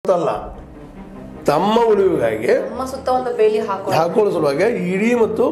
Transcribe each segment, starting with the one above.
ಸುತ್ತಲ್ಲ ತಮ್ಮ ಉಳಿವಿಗಾಗಿ ನಮ್ಮ ಸುತ್ತ ಒಂದು ಬೇಲಿ ಹಾಕೋ ಹಾಕೊಳ್ಳೋ ಸಲುವಾಗಿ ಇಡಿ ಮತ್ತು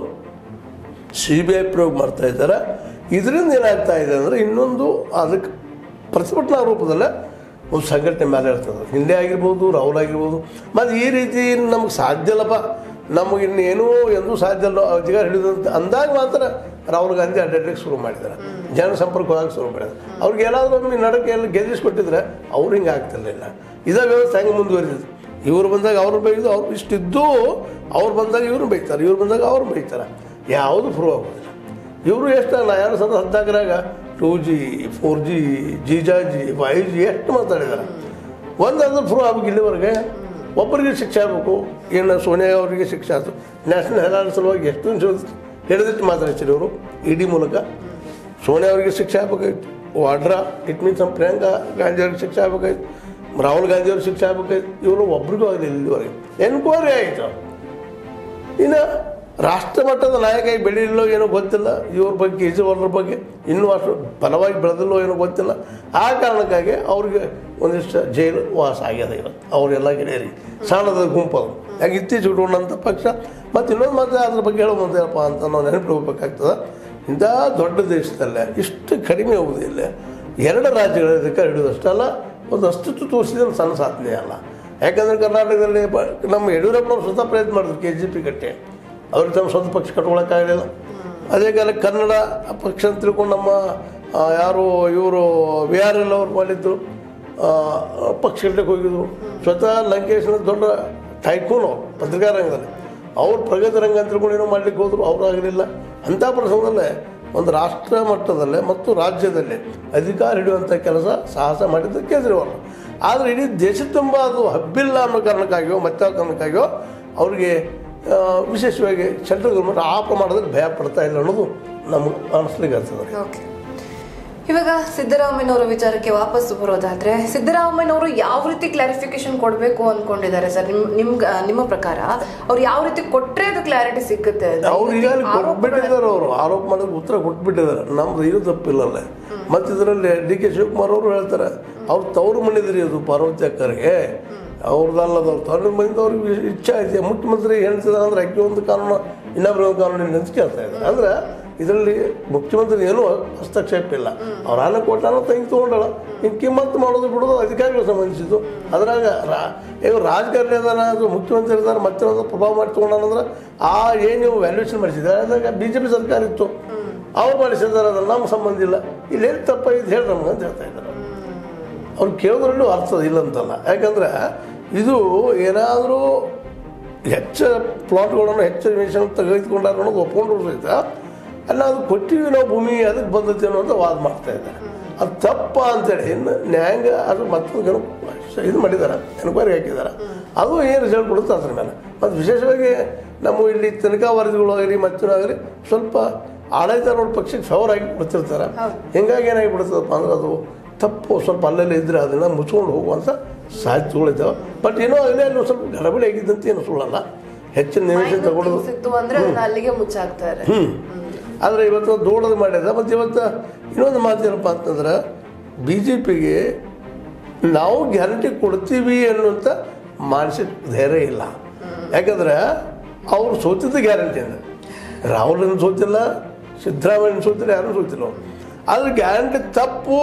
ಸಿ ಬಿ ಐ ಪ್ರಯೋಗ ಮಾಡ್ತಾ ಇದ್ದಾರೆ ಇದರಿಂದ ಏನಾಗ್ತಾ ಇದೆ ಅಂದರೆ ಇನ್ನೊಂದು ಅದಕ್ಕೆ ಪ್ರತಿಭಟನಾ ರೂಪದಲ್ಲೇ ಒಂದು ಸಂಘಟನೆ ಮೇಲೆ ಇರ್ತದೆ ಹಿಂದೆ ಆಗಿರ್ಬೋದು ರಾಹುಲ್ ಆಗಿರ್ಬೋದು ಮತ್ತು ಈ ರೀತಿ ನಮ್ಗೆ ಸಾಧ್ಯ ಇಲ್ಲಪ್ಪ ನಮಗೆ ಇನ್ನೇನೂ ಎಂದೂ ಸಾಧ್ಯ ಇಲ್ಲ ಅಧಿಕಾರ ಹಿಡಿದಂತ ಅಂದಾಗ ಮಾತ್ರ ರಾಹುಲ್ ಗಾಂಧಿ ಅಡ್ಡಾಡಲಿಕ್ಕೆ ಶುರು ಮಾಡಿದ್ದಾರೆ ಜನ ಸಂಪರ್ಕ ಹೋಗಕ್ಕೆ ಶುರು ಮಾಡಿದ್ದಾರೆ ಅವ್ರಿಗೆ ಏನಾದರೂ ಒಮ್ಮೆ ನಡಕ್ಕೆ ಎಲ್ಲ ಗೆಲ್ಲಿಸ್ಕೊಟ್ಟಿದ್ರೆ ಅವ್ರು ಹಿಂಗೆ ಆಗ್ತಿರ್ಲಿಲ್ಲ ಇದೇ ವ್ಯವಸ್ಥೆ ಹಂಗೆ ಮುಂದುವರಿದಿತ್ತು ಇವ್ರು ಬಂದಾಗ ಅವ್ರು ಬೈದು ಅವ್ರು ಇಷ್ಟಿದ್ದು ಅವ್ರು ಬಂದಾಗ ಇವ್ರು ಬೈತಾರೆ ಇವ್ರು ಬಂದಾಗ ಅವ್ರು ಬೈತಾರೆ ಯಾವುದು ಪ್ರೂವ್ ಆಗೋದಿಲ್ಲ ಇವರು ಎಷ್ಟು ನಾ ಎರಡು ಸಾವಿರದ ಹದಿನಾಲ್ಕರಾಗ ಟೂ ಜಿ ಫೋರ್ ಜಿ ಜೀಜಾ ಜಿ ಫೈವ್ ಜಿ ಎಷ್ಟು ಮಾತಾಡಿದ್ದಾರೆ ಒಂದಾದ್ರೂ ಪ್ರೂವ್ ಆಗ್ಬೇಕು ಇಲ್ಲಿವರೆಗೆ ಒಬ್ಬರಿಗೆ ಶಿಕ್ಷೆ ಆಗಬೇಕು ಏನು ಸೋನಿಯಾ ಅವರಿಗೆ ಶಿಕ್ಷೆ ಆಯಿತು ನ್ಯಾಷನಲ್ ಹೆರಾಲ್ಡ್ ಸಲುವಾಗಿ ಎಷ್ಟು ಹಿಡಿದಿಟ್ಟು ಮಾತಾಡ್ತೀರಿ ಇವರು ಇಡಿ ಮೂಲಕ ಸೋನಿಯಾ ಅವರಿಗೆ ಶಿಕ್ಷೆ ಆಗ್ಬೇಕಾಗಿತ್ತು ವಾಡ್ರಾ ಇಟ್ ಮೀನ್ಸ್ ನಮ್ಮ ಪ್ರಿಯಾಂಕಾ ಗಾಂಧಿ ಅವ್ರಿಗೆ ಶಿಕ್ಷೆ ಆಗ್ಬೇಕಾಗಿತ್ತು ರಾಹುಲ್ ಗಾಂಧಿ ಅವ್ರಿಗೆ ಶಿಕ್ಷೆ ಆಗ್ಬೇಕಾಗಿತ್ತು ಇವರು ಒಬ್ರಿಗೂ ಆಗಲಿಲ್ಲ ಇಲ್ಲಿವರೆಗೆ ಎನ್ಕ್ವೈರಿ ಆಯಿತು ಇನ್ನು ರಾಷ್ಟ್ರ ಮಟ್ಟದ ನಾಯಕಾಗಿ ಬೆಳೆಯಲಿಲ್ಲೋ ಏನೋ ಗೊತ್ತಿಲ್ಲ ಇವ್ರ ಬಗ್ಗೆ ಕೇಜ್ರಿವಾಲ್ರ ಬಗ್ಗೆ ಇನ್ನೂ ಅಷ್ಟು ಬಲವಾಗಿ ಬೆಳೆದಿಲ್ಲೋ ಏನೋ ಗೊತ್ತಿಲ್ಲ ಆ ಕಾರಣಕ್ಕಾಗಿ ಅವ್ರಿಗೆ ಒಂದಿಷ್ಟು ಜೈಲು ವಾಸ ಆಗ್ಯದ ಇವತ್ತು ಅವರೆಲ್ಲ ಗೆಳೆಯರಿಗೆ ಸಣ್ಣದ ಗುಂಪು ಅದು ಯಾಕೆ ಇತ್ತೀಚೆಗೆ ಉಟ್ಕೊಂಡಂಥ ಪಕ್ಷ ಮತ್ತು ಇನ್ನೊಂದು ಮತ್ತೆ ಅದ್ರ ಬಗ್ಗೆ ಹೇಳೋ ಮುಂದೆಯಪ್ಪ ಅಂತ ನಾವು ನೆನಪಿಡ್ಬೇಕಾಗ್ತದೆ ಇಂಥ ದೊಡ್ಡ ದೇಶದಲ್ಲೇ ಇಷ್ಟು ಕಡಿಮೆ ಹೋಗುದಿಲ್ಲ ಎರಡು ರಾಜ್ಯಗಳ ಅಧಿಕಾರ ಹಿಡಿಯೋದಷ್ಟಲ್ಲ ಒಂದು ಅಸ್ತಿತ್ವ ತೋರಿಸಿದ್ರೆ ಸಣ್ಣ ಸಾಧನೆ ಅಲ್ಲ ಯಾಕಂದರೆ ಕರ್ನಾಟಕದಲ್ಲಿ ಬ- ನಮ್ಮ ಯಡಿಯೂರಪ್ಪನವ್ರು ಸ್ವತಃ ಪ್ರಯತ್ನ ಮಾಡಿದ್ರು ಕೆ ಜಿ ಪಿ ಕಟ್ಟೆ ಅವ್ರಿಗೆ ತಮ್ಮ ಸ್ವಂತ ಪಕ್ಷ ಕಟ್ಕೊಳಕ್ಕಾಗಲಿಲ್ಲ ಅದೇ ಕಾಲ ಕನ್ನಡ ಪಕ್ಷ ಅಂತ ತಿಳ್ಕೊಂಡು ನಮ್ಮ ಆ, ಯಾರು ಇವರು ವಿ ಆರ್ ಎಲ್ ಅವ್ರು ಮಾಡಿದ್ರು ಆ, ಪಕ್ಷ ಕಟ್ಟಕ್ಕೆ ಹೋಗಿದ್ರು ಸ್ವತಃ ಲಂಕೇಶ್ನ ದೊಡ್ಡ ಟೈಕೂನ್ ಅವ್ರು ಪತ್ರಿಕಾ ರಂಗದಲ್ಲಿ ಅವ್ರು ಪ್ರಗತಿ ರಂಗ ಅಂತ ತಿಳ್ಕೊಂಡು ಏನೋ ಮಾಡ್ಲಿಕ್ಕೆ ಹೋದ್ರು ಅವ್ರು ಆಗಲಿಲ್ಲ ಅಂಥ ಪ್ರಸಂಗದಲ್ಲೇ ಒಂದು ರಾಷ್ಟ್ರ ಮಟ್ಟದಲ್ಲೇ ಮತ್ತು ರಾಜ್ಯದಲ್ಲಿ ಅಧಿಕಾರ ಹಿಡಿಯುವಂಥ ಕೆಲಸ ಸಾಹಸ ಮಾಡಿದ್ದು ಕೇಜ್ರಿವಾಲ್ ಆದರೆ ಇಡೀ ದೇಶ ತುಂಬ ಅದು ಹಬ್ಬಿಲ್ಲ ಅನ್ನೋ ಕಾರಣಕ್ಕಾಗಿಯೋ ಮತ್ತೆ ಕಾರಣಕ್ಕಾಗಿಯೋ ಅವ್ರಿಗೆ ಆ, ವಿಶೇಷವಾಗಿ ಸೆಂಟ್ರಲ್ ಗೌರ್ಮೆಂಟ್ ಆ ಪ್ರಮಾಣದಲ್ಲಿ ಭಯ ಪಡ್ತಾ ಇಲ್ಲ ಅನ್ನೋದು ನಮಗೆ ಅನಿಸ್ಲಿಕ್ಕೆ ಆಗ್ತದೆ ಓಕೆ ಇವಾಗ ಸಿದ್ದರಾಮಯ್ಯನವರ ವಿಚಾರಕ್ಕೆ ವಾಪಸ್ ಬರೋದಾದ್ರೆ ಸಿದ್ದರಾಮಯ್ಯನವರು ಯಾವ ರೀತಿ ಕ್ಲಾರಿಫಿಕೇಶನ್ ಕೊಡಬೇಕು ಅನ್ಕೊಂಡಿದ್ದಾರೆ ಸರ್ ನಿಮ್ ನಿಮ್ಗ ನಿಮ್ಮ ಪ್ರಕಾರ ಅವ್ರು ಯಾವ ರೀತಿ ಕೊಟ್ರೆ ಅದು ಕ್ಲಾರಿಟಿ ಸಿಗುತ್ತೆ ಅದು? ಅವ್ರು ಈ ಈಗಾಗಲೇ ರೀತಿ ಆರೋಪಗಳ- ಕೊಟ್ಬಿಟ್ಟಿದ್ದಾರೆ ಅವರು ಆರೋಪ ಮಾಡೋದು ಉತ್ತರ ಕೊಟ್ಬಿಟ್ಟಿದ್ದಾರೆ ನಮ್ದು ಇದು ತಪ್ಪಿಲ್ಲಲ್ಲ ಮತ್ತು ಇದರಲ್ಲಿ ಡಿ ಕೆ ಶಿವಕುಮಾರ್ ಅವರು ಹೇಳ್ತಾರೆ ಅವ್ರು ತವರು ಮನಿದ್ರಿ ಅದು ಪಾರ್ವತಿ ಅಕ್ಕರಿಗೆ ಅವ್ರದ್ದಲ್ಲದವ್ರು ತವರು ಮನಿದವ್ರಿಗೆ ಇಚ್ಛೆ ಐತೆ ಮುಖ್ಯಮಂತ್ರಿ ಹೇಳ್ತಿದ್ದಾರೆ ಅಂದ್ರೆ ಅಕ್ಕಿ ಒಂದು ಕಾನೂನು ಇನ್ನೊಬ್ಬರ ಒಂದು ಕಾನೂನು ಅಂತ ಕೇಳ್ತಾ ಇದ್ದಾರೆ ಅಂದ್ರೆ ಇದರಲ್ಲಿ ಮುಖ್ಯಮಂತ್ರಿ ಏನೂ ಹಸ್ತಕ್ಷೇಪ ಇಲ್ಲ ಅವ್ರ ಆನೆ ಕೊಟ್ಟಾನ ತಂಗಿ ತೊಗೊಂಡಳ ಇನ್ನು ಕಿಮ್ಮತ್ತು ಮಾಡೋದು ಬಿಡೋದು ಅಧಿಕಾರಿಗಳಿಗೆ ಸಂಬಂಧಿಸಿದ್ದು ಅದ್ರಾಗ ರಾ ಈಗ ರಾಜಕಾರಣಿ ಅದಾನ ಅದು ಮುಖ್ಯಮಂತ್ರಿ ಇರ್ತಾರೆ ಮತ್ತೆ ಒಂದು ಪ್ರಭಾವ ಮಾಡಿ ತೊಗೊಂಡಾನಂದ್ರೆ ಆ ಏನು ನೀವು ವ್ಯಾಲ್ಯೂಷನ್ ಮಾಡಿಸಿದ್ದಾರೆ ಅದಾಗ ಬಿ ಜೆ ಪಿ ಸರ್ಕಾರ ಇತ್ತು ಅವ್ರು ಮಾಡಿಸಿದ್ದಾರೆ ಅದನ್ನು ನಮ್ಗೆ ಸಂಬಂಧ ಇಲ್ಲ ಇಲ್ಲೇನು ತಪ್ಪಾಗಿದ್ದು ಹೇಳಿ ನಮ್ಗೆ ಅಂತ ಹೇಳ್ತಾ ಇದ್ದಾರೆ ಅವ್ರು ಕೇಳೋದ್ರಲ್ಲೂ ಅರ್ಥ ಇಲ್ಲ ಅಂತಲ್ಲ ಯಾಕಂದ್ರೆ ಇದು ಏನಾದರೂ ಹೆಚ್ಚು ಪ್ಲಾಟ್ಗಳನ್ನು ಹೆಚ್ಚು ನಿಮಿಷ ತೆಗೆದುಕೊಂಡಾರ ಅನ್ನೋದು ಒಪ್ಕೊಂಡ್ರು ಸಹಿತ ಅಲ್ಲ ಅದು ಕೊಟ್ಟಿವಿ ನಾವು ಭೂಮಿ ಅದಕ್ಕೆ ಬಂದೈತೆ ಅನ್ನೋದು ವಾದ ಮಾಡ್ತಾ ಇದ್ದಾರೆ ಅದು ತಪ್ಪ ಅಂತೇಳಿ ಇನ್ನು ನ್ಯಾಯಾಂಗ ಅದು ಮತ್ತೊಂದು ಏನೋ ಇದು ಮಾಡಿದ್ದಾರೆ ಎನ್ಕ್ವೈರಿ ಹಾಕಿದ್ದಾರೆ ಅದು ಏನು ರಿಸಲ್ಟ್ ಕೊಡುತ್ತೆ ಅದ್ರ ಮೇಲೆ ಮತ್ತು ವಿಶೇಷವಾಗಿ ನಮ್ಮ ಇಲ್ಲಿ ತನಿಖಾ ವರದಿಗಳು ಆಗಲಿ ಮತ್ತೂ ಆಗಲಿ ಸ್ವಲ್ಪ ಆಡಳಿತಾರೂಢ ಪಕ್ಷಕ್ಕೆ ಫೇವರ್ ಆಗಿ ಬಿಡ್ತಿರ್ತಾರೆ ಹಿಂಗಾಗಿ ಏನಾಗಿ ಬಿಡ್ತದಪ್ಪ ಅಂದ್ರೆ ಅದು ತಪ್ಪು ಸ್ವಲ್ಪ ಅಲ್ಲೆಲ್ಲ ಇದ್ರೆ ಅದನ್ನ ಮುಚ್ಕೊಂಡು ಹೋಗುವಂಥ ಸಾಧ್ಯತೆಗಳಿದ್ದಾವೆ ಬಟ್ ಏನೋ ಅಲ್ಲೇ ಅಲ್ಲಿ ಒಂದ್ ಸ್ವಲ್ಪ ಗಡಬಡಿ ಆಗಿದ್ದಂತ ಏನು ಸುಳ್ಳಲ್ಲ ಹೆಚ್ಚಿನ ನಿಮಿಷ ತಗೊಳ್ಳೋದು ಸಿಕ್ತು ಅಂದ್ರೆ ಅದನ್ನ ಅಲ್ಲಿಗೆ ಮುಚ್ಚಾಕ್ತಾರೆ ಹ್ಞೂ ಆದರೆ ಇವತ್ತು ದೊಡ್ಡದು ಮಾಡಿದ ಮತ್ತು ಇವತ್ತು ಇನ್ನೊಂದು ಮಾತು ಏನಪ್ಪ ಅಂತಂದ್ರೆ ಬಿ ಜೆ ಪಿಗೆ ನಾವು ಗ್ಯಾರಂಟಿ ಕೊಡ್ತೀವಿ ಅನ್ನುವಂಥ ಮಾನಸಿಕ ಧೈರ್ಯ ಇಲ್ಲ ಯಾಕಂದ್ರೆ ಅವ್ರು ಸೋತಿದ್ದು ಗ್ಯಾರಂಟಿ ಅಂದ್ರೆ ರಾಹುಲನ್ನು ಸೋತಿಲ್ಲ ಸಿದ್ದರಾಮಯ್ಯನ ಸೋತಿಲ್ಲ ಯಾರೂ ಸೋತಿಲ್ಲ ಅವ್ರು. ಆದ್ರೆ ಗ್ಯಾರಂಟಿ ತಪ್ಪು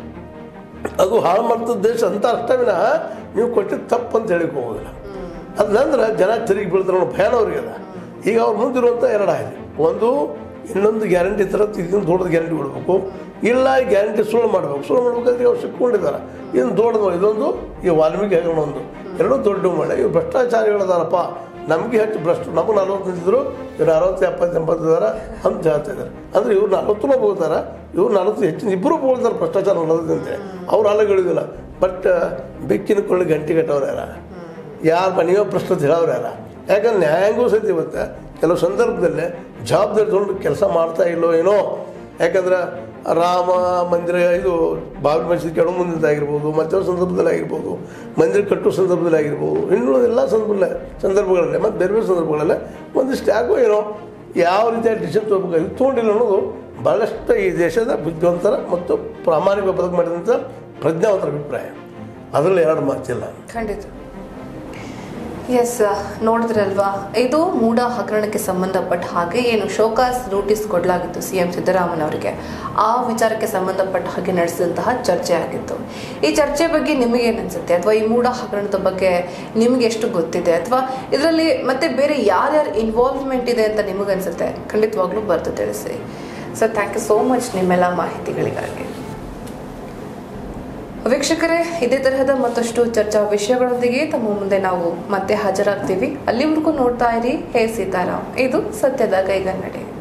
ಅದು ಹಾಳು ಮಾಡ್ತದ ದೇಶ ಅಂತ ಅಷ್ಟೇ ವಿನಃ ನೀವು ಕೊಟ್ಟಿದ್ದು ತಪ್ಪು ಅಂತ ಹೇಳಿಕ್ ಹೋಗೋದಿಲ್ಲ ಅದಂದ್ರೆ ಜನ ತಿರುಗಿ ಬೀಳ್ತಾರೆ ಅನ್ನೋ ಭಯನ ಅವ್ರಿಗೆ ಅದ ಈಗ ಅವ್ರ ಮುಂದಿರುವಂಥ ಎರಡು ಆಗಿದೆ ಒಂದು ಇನ್ನೊಂದು ಗ್ಯಾರಂಟಿ ಥರ ಇದನ್ನು ದೊಡ್ಡದು ಗ್ಯಾರಂಟಿ ಕೊಡಬೇಕು ಇಲ್ಲ ಈ ಗ್ಯಾರಂಟಿ ಸುಳ್ಳು ಮಾಡಬೇಕು ಸುಳ್ಳು ಮಾಡ್ಬೇಕಾದ್ರೆ ಅವ್ರು ಸಿಕ್ಕೊಂಡಿದ್ದಾರೆ ಇದನ್ನು ದೊಡ್ಡದು ಇದೊಂದು ಈ ವಾಲ್ಮೀಕಿ ಹೆಗಣ ಒಂದು ಎರಡೂ ದೊಡ್ಡ ಮಾಡಿ ಇವ್ರು ಭ್ರಷ್ಟಾಚಾರಿಗಳದಾರಪ್ಪ ನಮಗೆ ಹೆಚ್ಚು ಭ್ರಷ್ಟ ನಮಗೆ ನಲ್ವತ್ತು ನಿಂತಿದ್ರು ಇವ್ರು ಅರವತ್ತು ಎಪ್ಪತ್ತು ಎಂಬತ್ತು ಇದಾರ ಅಂತ ಹೇಳ್ತಾ ಇದ್ದಾರೆ ಅಂದರೆ ಇವ್ರು ನಲವತ್ತು ಬೋಗ್ತಾರ ಇವ್ರು ನಲವತ್ತು ಹೆಚ್ಚಿನ ಇಬ್ಬರು ಬೋಗ್ತಾರೆ ಭ್ರಷ್ಟಾಚಾರ ಅನ್ನೋದಂತೆ ಅವ್ರು ಅಲ್ಲಗಳಿದಿಲ್ಲ ಬಟ್ ಬೆಕ್ಕಿನ ಕೊಳ್ಳಿ ಗಂಟೆ ಕಟ್ಟವ್ರು ಯಾರ ಯಾರು ನೀವೇ ಪ್ರಶ್ನೆ ಹೇಳೋರು ಯಾರ ಯಾಕಂದ್ರೆ ನ್ಯಾಯಾಂಗೂ ಸಹಿತ ಇವತ್ತು ಕೆಲವು ಸಂದರ್ಭದಲ್ಲಿ ಜವಾಬ್ದಾರಿ ತಗೊಂಡು ಕೆಲಸ ಮಾಡ್ತಾ ಇಲ್ಲೋ ಏನೋ ಯಾಕಂದ್ರೆ ರಾಮ ಮಂದಿರ ಇದು ಬಾವಿ ಮಸೀದಿ ಕೆಳ ಮುಂದಿದ್ದಾಗಿರ್ಬೋದು ಮತ್ತೊಂದು ಸಂದರ್ಭದಲ್ಲಿ ಆಗಿರ್ಬೋದು ಮಂದಿರ ಕಟ್ಟೋ ಸಂದರ್ಭದಲ್ಲಿ ಆಗಿರ್ಬೋದು ಇನ್ನೂ ಎಲ್ಲ ಸಂದರ್ಭದಲ್ಲಿ ಸಂದರ್ಭಗಳಲ್ಲೇ ಮತ್ತು ಬೇರೆ ಬೇರೆ ಸಂದರ್ಭಗಳಲ್ಲೇ ಒಂದಿಷ್ಟು ಯಾಕೋ ಏನೋ ಯಾವ ರೀತಿಯಾಗಿ ಡಿಸಿಷನ್ ತೊಗೋಬೇಕಾಗಿ ತೊಗೊಂಡಿಲ್ಲ ಅನ್ನೋದು ಭಾಳಷ್ಟು ಈ ದೇಶದ ಬುದ್ಧಿವಂತರ ಮತ್ತು ಪ್ರಾಮಾಣಿಕ ಬದುಕು ಮಾಡಿದಂಥ ಪ್ರಜ್ಞಾವಂತರ ಅಭಿಪ್ರಾಯ ಅದರಲ್ಲಿ ಎರಡು ಮಾತಿಲ್ಲ ಖಂಡಿತ ಎಸ್ ನೋಡಿದ್ರಲ್ವಾ ಇದು ಮೂಢ ಹಗರಣಕ್ಕೆ ಸಂಬಂಧಪಟ್ಟ ಹಾಗೆ ಏನು ಶೋಕಾಸ್ ನೋಟಿಸ್ ಕೊಡಲಾಗಿತ್ತು ಸಿ ಎಂ ಸಿದ್ದರಾಮಯ್ಯನವರಿಗೆ ಆ ವಿಚಾರಕ್ಕೆ ಸಂಬಂಧಪಟ್ಟ ಹಾಗೆ ನಡೆಸಿದಂತಹ ಚರ್ಚೆ ಆಗಿತ್ತು ಈ ಚರ್ಚೆ ಬಗ್ಗೆ ನಿಮಗೇನು ಅನ್ಸುತ್ತೆ ಅಥವಾ ಈ ಮೂಢ ಹಗರಣದ ಬಗ್ಗೆ ನಿಮ್ಗೆ ಎಷ್ಟು ಗೊತ್ತಿದೆ ಅಥವಾ ಇದರಲ್ಲಿ ಮತ್ತೆ ಬೇರೆ ಯಾರ್ಯಾರು ಇನ್ವಾಲ್ವ್ಮೆಂಟ್ ಇದೆ ಅಂತ ನಿಮಗನ್ಸುತ್ತೆ ಖಂಡಿತವಾಗ್ಲೂ ಬರ್ದು ತಿಳಿಸಿ sir thank you so much ನಿಮ್ಮೆಲ್ಲ ಮಾಹಿತಿಗಳಿಗಾಗಿ ವೀಕ್ಷಕರೇ ಇದೇ ತರಹದ ಮತ್ತಷ್ಟು ಚರ್ಚಾ ವಿಷಯಗಳೊಂದಿಗೆ ತಮ್ಮ ಮುಂದೆ ನಾವು ಮತ್ತೆ ಹಾಜರಾಗ್ತೀವಿ ಅಲ್ಲಿವರೆಗೂ ನೋಡ್ತಾ ಇರಿ ಹೇ ಸೀತಾರಾಮ್ ಇದು ಸತ್ಯದ ಕೈಗನ್ನಡಿ